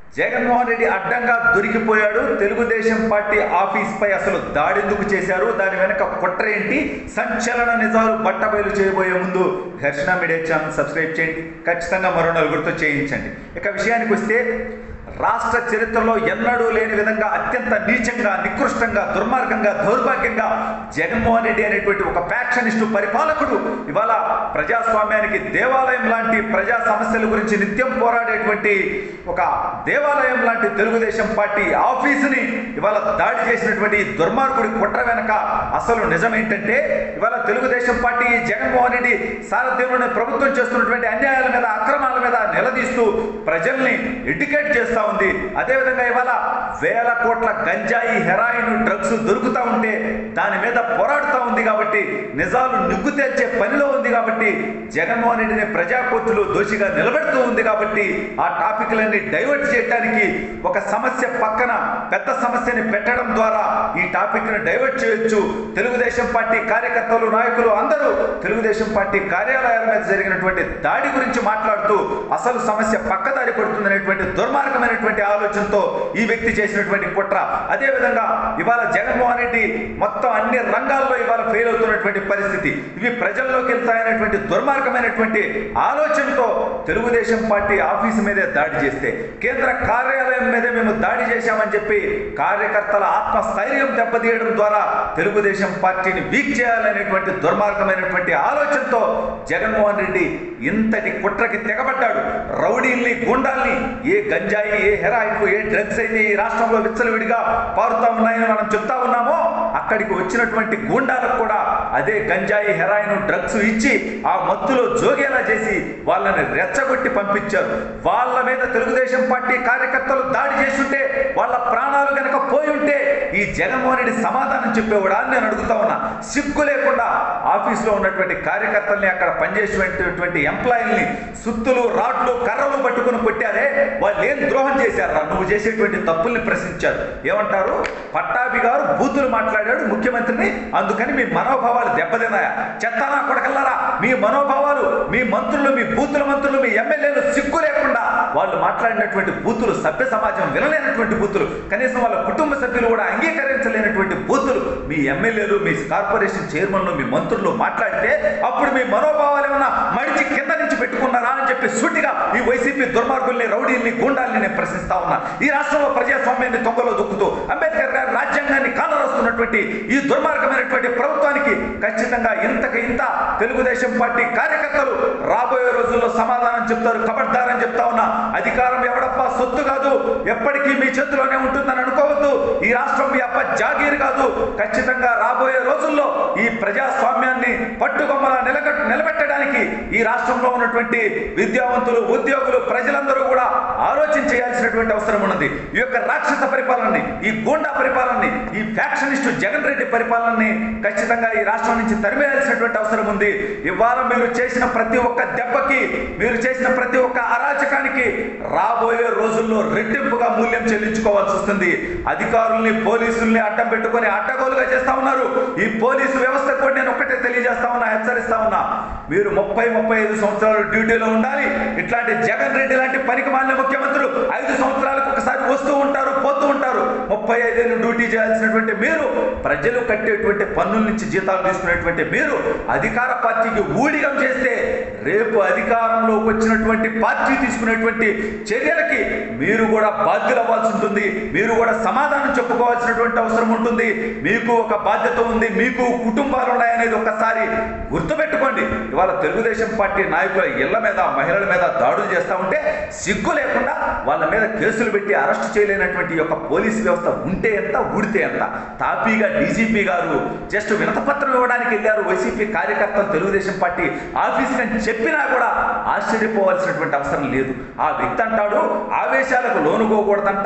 జగన్మోహన్ రెడ్డి అడ్డంగా దొరికిపోయాడు Telugu Desam party office పై అసలు దాడెందుకు చేశారు దాని వెనక కుట్ర ఏంటి సంచలన నిజాలు బట్టబయలు చేయబోయే ముందు ఘర్షణ మీడియా ఛానల్ సబ్స్క్రైబ్ చేయండి ఖచ్చితంగా మరో నలుగురితో చేయించండి ఇక విషయానికి వస్తే రాష్ట్ర చరిత్రలో ఎన్నడూ లేని విధంగా అత్యంత నీచంగా నికృష్టంగా దుర్మార్గంగా దౌర్భాగ్యంగా జగన్మోహన్ రెడ్డి అనేటువంటి ఒక ఫ్యాక్షనిస్టు పరిపాలకుడు ఇవాళ ప్రజాస్వామ్యానికి దేవాలయం లాంటి ప్రజా సమస్యల గురించి నిత్యం పోరాడేటువంటి ఒక దేవాలయం లాంటి తెలుగుదేశం పార్టీ ఆఫీసుని ఇవాళ దాడి చేసినటువంటి ఈ దుర్మార్గుడి కుట్ర వెనక అసలు నిజం ఏంటంటే ఇవాళ తెలుగుదేశం పార్టీ ఈ జగన్మోహన్ రెడ్డి సారథ్యంలోనే ప్రభుత్వం చేస్తున్నటువంటి అన్యాయాల మీద అక్రమాల మీద నిలదీస్తూ ప్రజల్ని ఎడ్యుకేట్ చేస్తా ఉంది అదేవిధంగా ఇవాళ వేల కోట్ల గంజాయి హెరాయిన్ డ్రగ్స్ దొరుకుతా ఉంటే దాని మీద పోరాడుతూ ఉంది కాబట్టి నిజాలు నిగ్గు తేల్చే పనిలో ఉంది కాబట్టి జగన్మోహన్ రెడ్డిని ప్రజా కోర్టులో దోషిగా నిలబెడుతూ ఉంది కాబట్టి ఆ టాపిక్లన్నీ డైవర్ట్ చేయడానికి ఒక సమస్య పక్కన పెద్ద సమస్యని పెట్టడం ద్వారా ఈ టాపిక్ ని డైవర్ట్ చేయొచ్చు తెలుగుదేశం పార్టీ కార్యకర్తలు నాయకులు అందరూ తెలుగుదేశం పార్టీ కార్యాలయాల మీద జరిగినటువంటి దాడి గురించి మాట్లాడుతూ అసలు సమస్య పక్కదారి పడుతుందనేటువంటి దుర్మార్గమైనటువంటి ఆలోచనతో ఈ వ్యక్తి చేసినటువంటి కుట్ర అదేవిధంగా ఇవాళ జగన్మోహన్ రెడ్డి మొత్తం అన్ని రంగాల్లో ఇవాళ ఫెయిల్ అవుతున్నటువంటి పరిస్థితి ఇవి ప్రజల్లోకి వెళ్తాయనేటువంటి దుర్మార్గమైనటువంటి ఆలోచనతో తెలుగుదేశం పార్టీ ఆఫీసు మీదే దాడి చేస్తే కేంద్ర కార్యాలయం మీదే మేము దాడి చేశామని చెప్పి కార్యకర్తల ఆత్మస్థైర్యం దెబ్బతీయడం ద్వారా తెలుగుదేశం పార్టీని వీక్ చేయాలనేటువంటి దుర్మార్గమైనటువంటి ఆలోచనతో జగన్మోహన్ రెడ్డి ఇంతటి కుట్రకి తెగబడ్డాడు రౌడీల్ని గుండాల్ని ఏ గంజాయి ఏ హెరాయిన్ ఏ డ్రగ్స్ అయితే ఈ రాష్ట్రంలో విచ్చలవిడిగా పారుతా ఉన్నాయని మనం చెప్తా ఉన్నామో అక్కడికి వచ్చినటువంటి గూండాలకు కూడా అదే గంజాయి హెరాయిన్ డ్రగ్స్ ఇచ్చి ఆ మత్తులో జోగేలా చేసి వాళ్ళని రెచ్చగొట్టి పంపించారు వాళ్ళ మీద తెలుగుదేశం పార్టీ కార్యకర్తలు దాడి చేస్తుంటే వాళ్ళ ప్రాణాలు కనుక పోయి ఉంటే ఈ జగన్మోహన్ రెడ్డి సమాధానం చెప్పేవాడా అని నేను అడుగుతా ఉన్నా సిగ్గు లేకుండా ఆఫీస్లో ఉన్నటువంటి కార్యకర్తల్ని అక్కడ పనిచేసేటువంటి ఎంప్లాయీల్ని సుత్తులు రాడ్లు కర్రలు పట్టుకుని కొట్టారే వాళ్ళు ఏం ద్రోహం చేశారా నువ్వు చేసేటువంటి తప్పుల్ని ప్రశ్నించారు ఏమంటారు పట్టాభి గారు బూతులు మాట్లాడాడు ముఖ్యమంత్రిని అందుకని మీ మనోభావాలు దెబ్బతిన్నాయా చెత్తానా కొడకల్లారా మీ మనోభావాలు మీ మంత్రులు మీ బూతుల మంత్రులు మీ ఎమ్మెల్యేలు సిగ్గు లేకుండా వాళ్ళు మాట్లాడినటువంటి బూతులు సభ్య సమాజం వినలేనటువంటి బూతులు కనీసం వాళ్ళ కుటుంబ సభ్యులు కూడా అంగీకరించలేనటువంటి బూతులు మీ ఎమ్మెల్యేలు మీ కార్పొరేషన్ చైర్మన్లు మీ మంత్రులు మాట్లాడితే అప్పుడు మీ మనోభావాలు ఏమన్నా మడిచి కింద నుంచి పెట్టుకున్నారా అని చెప్పి సూటిగా ఈ వైసీపీ దుర్మార్గుల్ని రౌడీల్ని గూండాల్ని నేను ప్రశ్నిస్తా ఉన్నా ఈ రాష్ట్రంలో ప్రజాస్వామ్యాన్ని తొంగలో దొక్కుతూ అంబేద్కర్ గారి రాజ్యాంగాన్ని కాలరాస్తున్నటువంటి ఈ దుర్మార్గమైనటువంటి ప్రభుత్వానికి ఖచ్చితంగా ఇంతకు ఇంత తెలుగుదేశం పార్టీ కార్యకర్తలు రాబోయే రోజుల్లో సమాధానం చెప్తారు కబడ్దారని చెప్తా ఉన్నా అధికారం ఎవడప్ప సొత్తు కాదు ఎప్పటికీ మీ చేతిలోనే ఉంటుందని అనుకోవద్దు ఈ రాష్ట్రం మీ అప్ప జాగీర్ కాదు ఖచ్చితంగా రాబోయే రోజుల్లో ఈ ప్రజాస్వామ్యాన్ని పట్టుకొమ్మల నిలగ నిలబెట్టడానికి ఈ రాష్ట్రంలో ఉన్నటువంటి విద్యావంతులు ఉద్యోగులు ప్రజలందరూ కూడా ఆలోచన చేయాల్సినటువంటి అవసరం ఉన్నది ఈ యొక్క రాక్షస పరిపాలనని ఈ గూండా పరిపాలనని ఈ ఫ్యాక్షనిస్టు జగన్ రెడ్డి పరిపాలనని ఖచ్చితంగా ఈ రాష్ట్రం నుంచి తరిమేయాల్సినటువంటి అవసరం ఉంది ఇవాళ మీరు చేసిన ప్రతి ఒక్క దెబ్బకి మీరు చేసిన ప్రతి ఒక్క అరాచకానికి రాబోయే రోజుల్లో రెట్టింపుగా మూల్యం చెల్లించుకోవాల్సి వస్తుంది అధికారుల్ని పోలీసుల్ని అడ్డం పెట్టుకొని అడ్డగోలుగా చేస్తా ఉన్నారు ఈ పోలీసు వ్యవస్థ కూడా నేను ఒక్కటే తెలియజేస్తా ఉన్నా హెచ్చరిస్తా ఉన్నా మీరు ముప్పై ముప్పై ఐదు సంవత్సరాలు డ్యూటీలో ఉండాలి ఇట్లాంటి జగన్ రెడ్డి లాంటి పనికి మాలిన ముఖ్యమంత్రులు ఐదు సంవత్సరాలకు ఒకసారి వస్తూ ఉంటారు పోతూ ఉంటారు ముప్పై ఐదేళ్ళు డ్యూటీ చేయాల్సినటువంటి మీరు ప్రజలు కట్టేటువంటి పన్నుల నుంచి జీతాలు తీసుకునేటువంటి మీరు అధికార పార్టీకి ఊడిగం చేస్తే రేపు అధికారంలోకి వచ్చినటువంటి పార్టీ తీసుకునేటువంటి చర్యలకి మీరు కూడా బాధ్యులు అవ్వాల్సి ఉంటుంది మీరు కూడా సమాధానం చెప్పుకోవాల్సినటువంటి అవసరం ఉంటుంది మీకు ఒక బాధ్యత ఉంది మీకు కుటుంబాలు ఉన్నాయనేది ఒక్కసారి గుర్తుపెట్టుకోండి ఇవాళ తెలుగుదేశం పార్టీ నాయకుల ఇళ్ల మీద మహిళల మీద దాడులు చేస్తా ఉంటే సిగ్గు లేకుండా వాళ్ళ మీద కేసులు పెట్టి అరెస్ట్ చేయలేనటువంటి ఈ యొక్క పోలీసు వ్యవస్థ ఉంటే ఎంత ఊడితే ఎంత తాపీగా డీజీపీ గారు జస్ట్ వినతపత్రం ఇవ్వడానికి వెళ్ళారు వైసీపీ కార్యకర్తలు తెలుగుదేశం పార్టీ ఆఫీస్కి అని చెప్పినా కూడా ఆశ్చర్యపోవాల్సినటువంటి అవసరం లేదు ఆ వ్యక్తి అంటాడు ఆవేశాలకు లోనుకోకూడదంట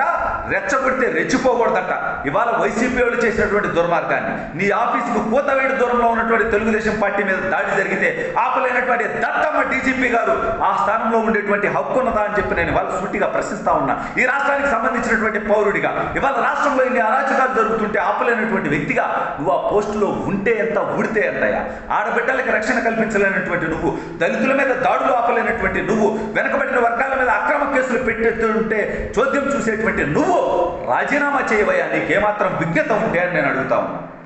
రెచ్చగొడితే రెచ్చిపోకూడదట ఇవాళ వైసీపీ వాళ్ళు చేసినటువంటి దుర్మార్గాన్ని నీ ఆఫీసుకు కూతవేడు దూరంలో ఉన్నటువంటి తెలుగుదేశం పార్టీ మీద దాడి జరిగితే ఆపలేనటువంటి దత్తమ్మ డీజీపీ గారు ఆ స్థానంలో ఉండేటువంటి హక్కు ఉన్నదా అని చెప్పి నేను ఇవాళ సూటిగా ప్రశ్నిస్తా ఉన్నా ఈ రాష్ట్రానికి సంబంధించినటువంటి పౌరుడిగా ఇవాళ రాష్ట్రంలో ఇన్ని అరాచకాలు జరుగుతుంటే ఆపలేనటువంటి వ్యక్తిగా నువ్వు ఆ పోస్టులో ఉంటే ఎంత ఊడితే ఎంతయా ఆడబిడ్డలకి రక్షణ కల్పించలేనటువంటి నువ్వు దళితుల మీద దాడులు ఆపలేనటువంటి నువ్వు వెనకబడిన వర్గాల మీద అక్రమ కేసులు పెట్టేస్తుంటే చోద్యం చూసేటువంటి నువ్వు రాజీనామా చేయవయ్యా నీకేమాత్రం విజ్ఞత ఉంటే అని నేను అడుగుతా ఉన్నా